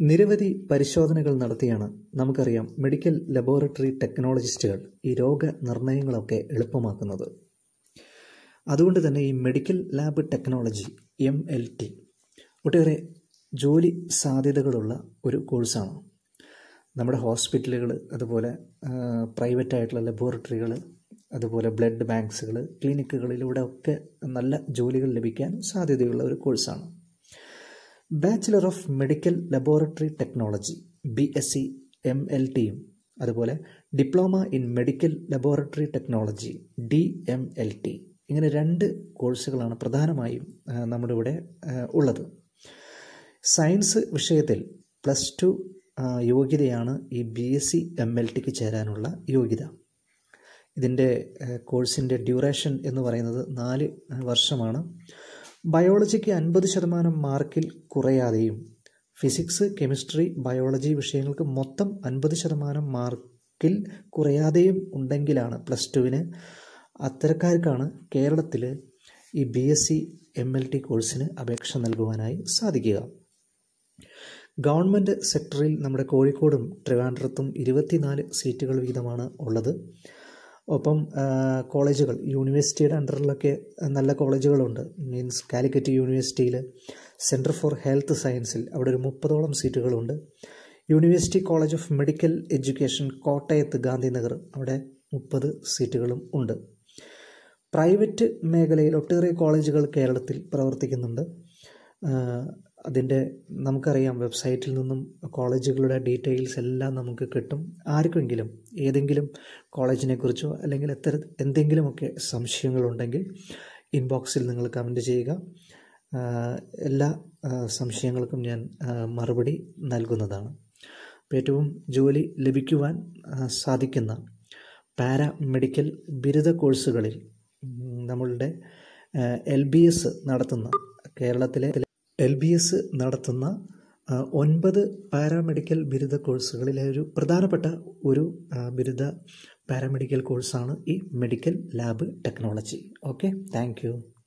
നിരവധി പരിശോധനകൾ നടത്തിയാണ് നമുക്കറിയാം മെഡിക്കൽ ലബോറട്ടറി ടെക്നോളജിസ്റ്റുകൾ ഈ രോഗനിർണയങ്ങളൊക്കെ എളുപ്പമാക്കുന്നത് അതുകൊണ്ട് തന്നെ ഈ medical lab technology M L T ഒട്ടേറെ ജോലി സാധ്യതകളുള്ള ഒരു കോഴ്സാണ് നമ്മുടെ ഹോസ്പിറ്റലുകൾ അതുപോലെ പ്രൈവറ്റ് ആയിട്ടുള്ള ലബോറട്ടറികൾ അതുപോലെ ബ്ലഡ് ബാങ്ക്സുകൾ ക്ലിനിക്കുകളിലൂടെ ഒക്കെ നല്ല ജോലികൾ ലഭിക്കാൻ സാധ്യതയുള്ള ഒരു കോഴ്സാണ് bachelor of medical laboratory technology B S C M L ടിയും അതുപോലെ diploma in medical laboratory technology D M L T ഇങ്ങനെ രണ്ട് കോഴ്സുകളാണ് പ്രധാനമായും ആ, നമ്മുടെ ഇവിടെ ആ, ഉള്ളത് സയൻസ് വിഷയത്തിൽ പ്ലസ് ടു യോഗ്യതയാണ് ഈ B S C M L ടിക്ക് ചേരാനുള്ള യോഗ്യത ഇതിൻ്റെ കോഴ്സിൻ്റെ ഡ്യൂറേഷൻ എന്ന് പറയുന്നത് നാല് വർഷമാണ് ബയോളജിക്ക് അൻപത് ശതമാനം മാർക്കിൽ കുറയാതെയും ഫിസിക്സ് കെമിസ്ട്രി ബയോളജി വിഷയങ്ങൾക്ക് മൊത്തം അൻപത് ശതമാനം മാർക്കിൽ കുറയാതെയും ഉണ്ടെങ്കിലാണ് പ്ലസ് ടുവിന് അത്തരക്കാർക്കാണ് കേരളത്തിൽ ഈ B S C M L T കോഴ്സിന് അപേക്ഷ നൽകുവാനായി സാധിക്കുക ഗവൺമെൻറ് സെക്ടറിൽ നമ്മുടെ കോഴിക്കോടും ട്രിവാൻഡ്രത്തും ഇരുപത്തിനാല് സീറ്റുകൾ വീതമാണ് ഉള്ളത് ഒപ്പം ആ, കോളേജുകൾ യൂണിവേഴ്സിറ്റിയുടെ അണ്ടറിലൊക്കെ നല്ല കോളേജുകളുണ്ട് മീൻസ് കാലിക്കറ്റ് യൂണിവേഴ്സിറ്റിയിൽ സെൻറ്റർ ഫോർ ഹെൽത്ത് സയൻസിൽ അവിടെ ഒരു മുപ്പതോളം സീറ്റുകളുണ്ട് university college of medical education കോട്ടയത്ത് ഗാന്ധിനഗർ അവിടെ മുപ്പത് സീറ്റുകളും ഉണ്ട് പ്രൈവറ്റ് മേഖലയിൽ ഒട്ടേറെ കോളേജുകൾ കേരളത്തിൽ പ്രവർത്തിക്കുന്നുണ്ട് അതിൻ്റെ നമുക്കറിയാം വെബ്സൈറ്റിൽ നിന്നും കോളേജുകളുടെ ഡീറ്റെയിൽസ് എല്ലാം നമുക്ക് കിട്ടും ആർക്കെങ്കിലും ഏതെങ്കിലും കോളേജിനെ കുറിച്ചോ അല്ലെങ്കിൽ എത്തര എന്തെങ്കിലുമൊക്കെ സംശയങ്ങളുണ്ടെങ്കിൽ ഇൻബോക്സിൽ നിങ്ങൾ കമൻറ്റ് ചെയ്യുക ആ, എല്ലാ ആ, സംശയങ്ങൾക്കും ഞാൻ ആ, മറുപടി നൽകുന്നതാണ് അപ്പോൾ ഏറ്റവും ജോലി ലഭിക്കുവാൻ ആ, സാധിക്കുന്ന പാരാമെഡിക്കൽ ബിരുദ കോഴ്സുകളിൽ ഉം, നമ്മളുടെ എൽ ബി എസ് നടത്തുന്ന കേരളത്തിലെ എൽ ബി എസ് നടത്തുന്ന ആ, ഒൻപത് പാരാമെഡിക്കൽ ബിരുദ കോഴ്സുകളിലെ ഒരു പ്രധാനപ്പെട്ട ഒരു ആ, ബിരുദ പാരാമെഡിക്കൽ കോഴ്സാണ് ഈ medical lab technology okay thank U